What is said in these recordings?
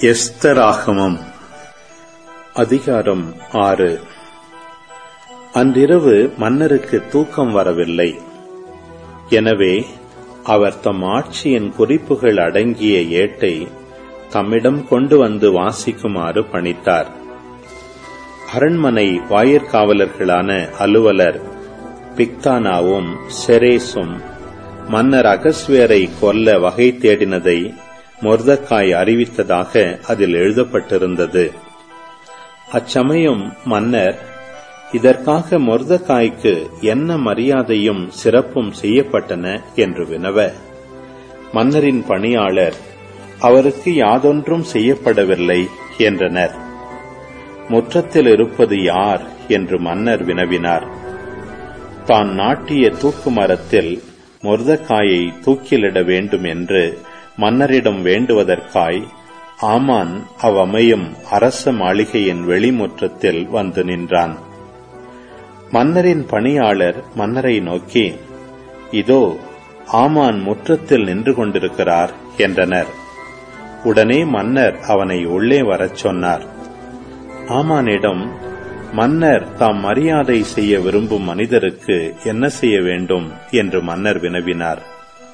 எஸ்தராகமம் அதிகாரம் ஆறு அன்றிரவு மன்னருக்கு தூக்கம் வரவில்லை எனவே அவர் தம் ஆட்சியின் குறிப்புகள் அடங்கிய ஏட்டை தம்மிடம் கொண்டு வந்து வாசிக்குமாறு பணித்தார் அரண்மனை வாயிற்காவலர்களான அலுவலர் பிக்தானாவும் செரேசும் மன்னர் அகஸ்வேரை கொல்ல வகை தேடினதை மொர்தக்காய் அறிவித்ததாக அதில் எழுதப்பட்டிருந்தது அச்சமயம் மன்னர் இதற்காக மொர்தக்காய்க்கு என்ன மரியாதையும் சிறப்பும் செய்யப்பட்டன என்று வினவ மன்னரின் பணியாளர் அவருக்கு யாதொன்றும் செய்யப்படவில்லை என்றனர் முற்றத்தில் இருப்பது யார் என்று மன்னர் வினவினார் தான் நாட்டிய தூக்கு மரத்தில் மொர்தக்காயை தூக்கிலிட வேண்டும் என்று மன்னரிடம் வேண்டுவதற்காய் ஆமான் அவ்வமையும் அரச மாளிகையின் வெளிமுற்றத்தில் வந்து நின்றான் மன்னரின் பணியாளர் மன்னரை நோக்கி இதோ ஆமான் முற்றத்தில் நின்று கொண்டிருக்கிறார் என்றனர் உடனே மன்னர் அவனை உள்ளே வரச் சொன்னார் ஆமானிடம் மன்னர் தாம் மரியாதை செய்ய விரும்பும் மனிதருக்கு என்ன செய்ய வேண்டும் என்று மன்னர் வினவினார்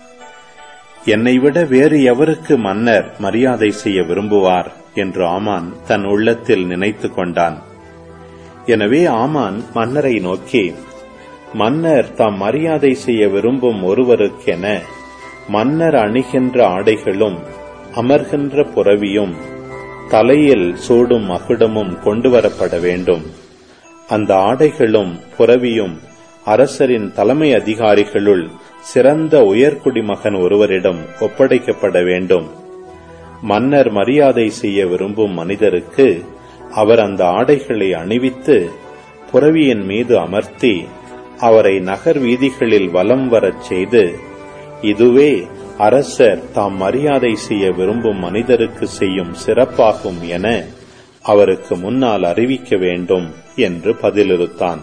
என்னை விட வேறு எவருக்கு மன்னர் மரியாதை செய்ய விரும்புவார் என்று ஆமான் தன் உள்ளத்தில் நினைத்து கொண்டான் எனவே ஆமான் மன்னரை நோக்கி மன்னர் தாம் மரியாதை செய்ய விரும்பும் ஒருவருக்கென மன்னர் அணிகின்ற ஆடைகளும் அமர்கின்ற புறவியும் தலையில் சூடும் மகுடமும் கொண்டு வரப்பட வேண்டும் அந்த ஆடைகளும் புறவியும் அரசரின் தலைமை அதிகாரிகளுள் சிறந்த உயர்குடிமகன் ஒருவரிடம் ஒப்படைக்கப்பட வேண்டும் மன்னர் மரியாதை செய்ய விரும்பும் மனிதருக்கு அவர் அந்த ஆடைகளை அணிவித்து புறவியின் மீது அமர்த்தி அவரை நகர் வீதிகளில் வலம் வரச் செய்து இதுவே அரசர் தாம் மரியாதை செய்ய விரும்பும் மனிதருக்கு செய்யும் சிறப்பாகும் என அவருக்கு முன்னால் அறிவிக்க வேண்டும் என்று பதிலிருத்தான்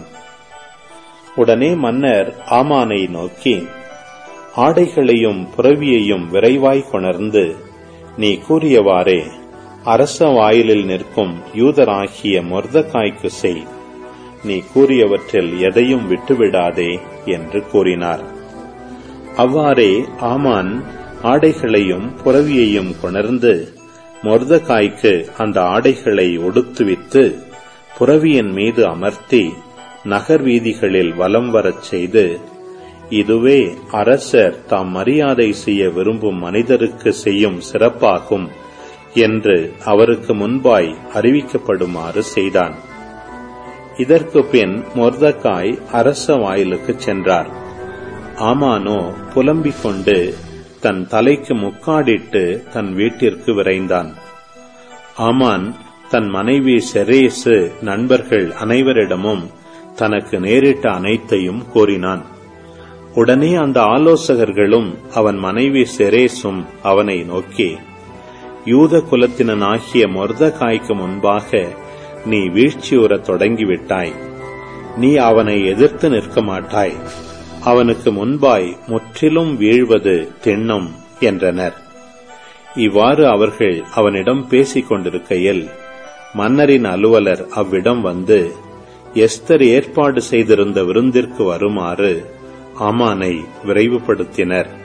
உடனே மன்னர் ஆமானை நோக்கி ஆடைகளையும் புறவியையும் விரைவாய் கொணர்ந்து நீ கூறியவாறே அரச வாயிலில் நிற்கும் யூதராகிய மொர்தக்காய்க்கு செய் நீ கூறியவற்றில் எதையும் விட்டுவிடாதே என்று கூறினார் அவ்வாறே ஆமான் ஆடைகளையும் புறவியையும் கொணர்ந்து மொர்தக்காய்க்கு அந்த ஆடைகளை ஒடுத்துவித்து புறவியின் மீது அமர்த்தி நகர் வீதிகளில் வலம் வரச் செய்து இதுவே அரசர் தாம் மரியாதை செய்ய விரும்பும் மனிதருக்கு செய்யும் சிறப்பாகும் என்று அவருக்கு முன்பாய் அறிவிக்கப்படுமாறு செய்தான் இதற்கு பின் மொர்தக்காய் அரச வாயிலுக்குச் சென்றார் ஆமானோ புலம்பிக் கொண்டு தன் தலைக்கு முக்காடிட்டு தன் வீட்டிற்கு விரைந்தான் ஆமான் தன் மனைவி செரேசு நண்பர்கள் அனைவரிடமும் தனக்கு நேரிட்ட அனைத்தையும் கூறினான் உடனே அந்த ஆலோசகர்களும் அவன் மனைவி செரேசும் அவனை நோக்கி யூத குலத்தினனாகிய மொர்தகாய்க்கு முன்பாக நீ வீழ்ச்சியுறத் தொடங்கிவிட்டாய் நீ அவனை எதிர்த்து நிற்க மாட்டாய் அவனுக்கு முன்பாய் முற்றிலும் வீழ்வது திண்ணம் என்றனர் இவ்வாறு அவர்கள் அவனிடம் பேசிக் கொண்டிருக்கையில் மன்னரின் அலுவலர் அவ்விடம் வந்து எஸ்தர் ஏற்பாடு செய்திருந்த விருந்திற்கு வருமாறு ஆமானை விரைவுபடுத்தினர்